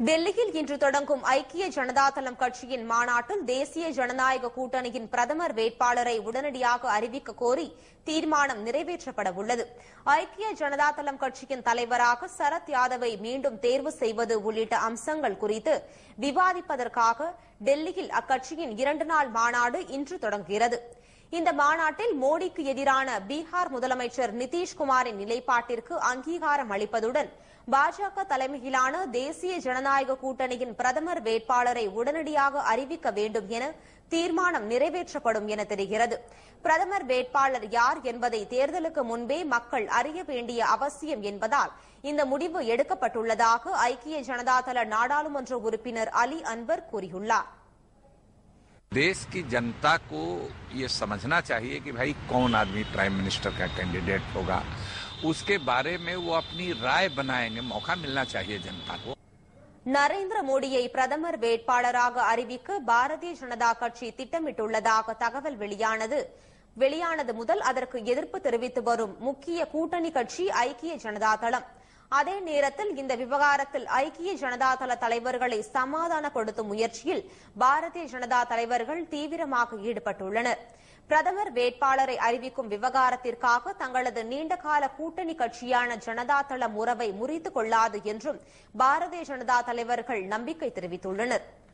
டெல்லியில் இன்று தொடங்கும் ஐக்கிய ஜனதாதளம் கட்சியின் மாநாட்டில் தேசிய ஜனநாயக கூட்டணியின் பிரதமர் வேட்பாளரை உடனடியாக அறிவிக்க கோரி தீர்மானம் நிறைவேற்றப்பட உள்ளது ஐக்கிய ஜனதாதளம் கட்சியின் தலைவராக சரத் யாதவை மீண்டும் தேர்வு செய்வது உள்ளிட்ட அம்சங்கள் குறித்து விவாதிப்பதற்காக டெல்லியில் அக்கட்சியின் இரண்டு நாள் மாநாடு இன்று தொடங்குகிறது இந்த மாநாட்டில் மோடிக்கு எதிரான பீகார் முதலமைச்சர் நிதிஷ்குமாரின் நிலைப்பாட்டிற்கு அங்கீகாரம் அளிப்பதுடன் பாஜக தலைமையிலான தேசிய ஜனநாயக கூட்டணியின் பிரதமர் வேட்பாளரை உடனடியாக அறிவிக்க வேண்டும் என தீர்மானம் நிறைவேற்றப்படும் என தெரிகிறது பிரதமர் வேட்பாளர் யார் என்பதை தேர்தலுக்கு முன்பே மக்கள் அறிய வேண்டிய அவசியம் என்பதால் இந்த முடிவு எடுக்கப்பட்டுள்ளதாக ஐக்கிய ஜனதாதள நாடாளுமன்ற உறுப்பினர் அலி அன்வர் கூறியுள்ளார் देश की जनता को ये समझना चाहिए कि भाई कौन आदमी प्राइम मिनिस्टर का कैंडिडेट होगा उसके बारे में वो अपनी राय बनाएंगे मौका मिलना चाहिए जनता को நரேந்திர மோடியை பிரதமர் வேட்பாளராக அறிவிக்க பாரதிய ஜனதா கட்சி திட்டமிட்டுள்ளதாக தகவல் வெளியானது வெளியானது முதல் அதற்கு எதிர்ப்பு தெரிவித்து வரும் முக்கிய கூட்டணி கட்சி ஐக்கிய ஜனதாதளம் அதே நேரத்தில் இந்த விவகாரத்தில் ஐக்கிய ஜனதாதள தலைவர்களை சமாதானப்படுத்தும் முயற்சியில் பாரதிய ஜனதா தலைவர்கள் தீவிரமாக ஈடுபட்டுள்ளனர் பிரதமர் வேட்பாளரை அறிவிக்கும் விவகாரத்திற்காக தங்களது நீண்டகால கூட்டணி கட்சியான ஜனதாதளம் உறவை முறித்துக் கொள்ளாது என்றும் பாரதிய ஜனதா தலைவர்கள் நம்பிக்கை தெரிவித்துள்ளனா்